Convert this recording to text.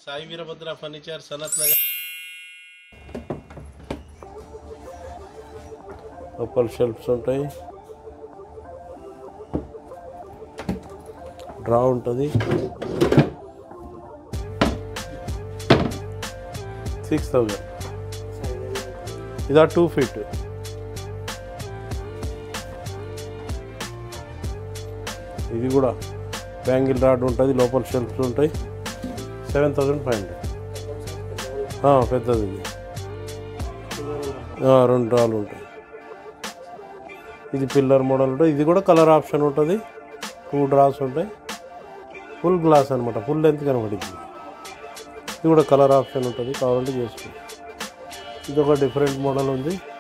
Sai Veerabhadra furniture Sanath Nagar లోపల shelves ఉంటాయి drawer ఉంటుంది సిక్స్ థౌజండ్ ఇదా టూ ఫీట్ ఇది కూడా బ్యాంగిల్ రాడ్ ఉంటుంది లోపల షెల్ఫ్స్ ఉంటాయి సెవెన్ థౌజండ్ ఫైవ్ హండ్రెడ్ పెద్దది ఇది ఆ, రెండు డ్రాలు ఉంటాయి ఇది పిల్లర్ మోడల్ ఉంటుంది ఇది కూడా కలర్ ఆప్షన్ ఉంటుంది టూ డ్రాస్ ఉంటాయి ఫుల్ గ్లాస్ అనమాట ఫుల్ లెంత్ కనబడింది ఇది కూడా కలర్ ఆప్షన్ ఉంటుంది కావాలంటే చేసుకోండి ఇది ఒక డిఫరెంట్ మోడల్ ఉంది